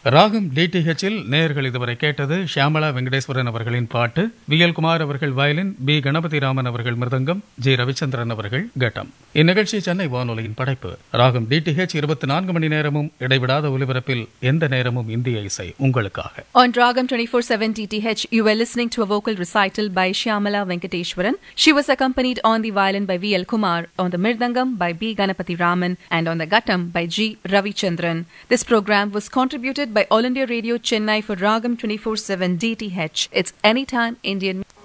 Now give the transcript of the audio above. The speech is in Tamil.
ராகம் டிடிஹெச்சில் நேயர்கள் இதுவரை கேட்டது ஷியாமளா வெங்கடேஸ்வரன் அவர்களின் பாட்டு வி எல் குமார் அவர்கள் வயலின் பி கணபதி ராமன் அவர்கள் மிருதங்கம் ஜி ரவிச்சந்திரன் அவர்கள் கட்டம் இந்நிகழ்ச்சி சென்னை வானொலியின் படைப்பு ராகம் டிடிஹெச் இருபத்தி நான்கு மணி நேரமும் இடைவிடாத ஒலிபரப்பில் எந்த நேரமும் இந்திய இசை உங்களுக்காக On Dragam 24-7 DTH, you were listening to a vocal recital by Shyamala Venkateshwaran. She was accompanied on the violin by V.L. Kumar, on the mirdangam by B. Ganapati Raman, and on the guttam by G. Ravichandran. This program was contributed by All India Radio Chennai for Ragam 24-7 DTH. It's Anytime Indian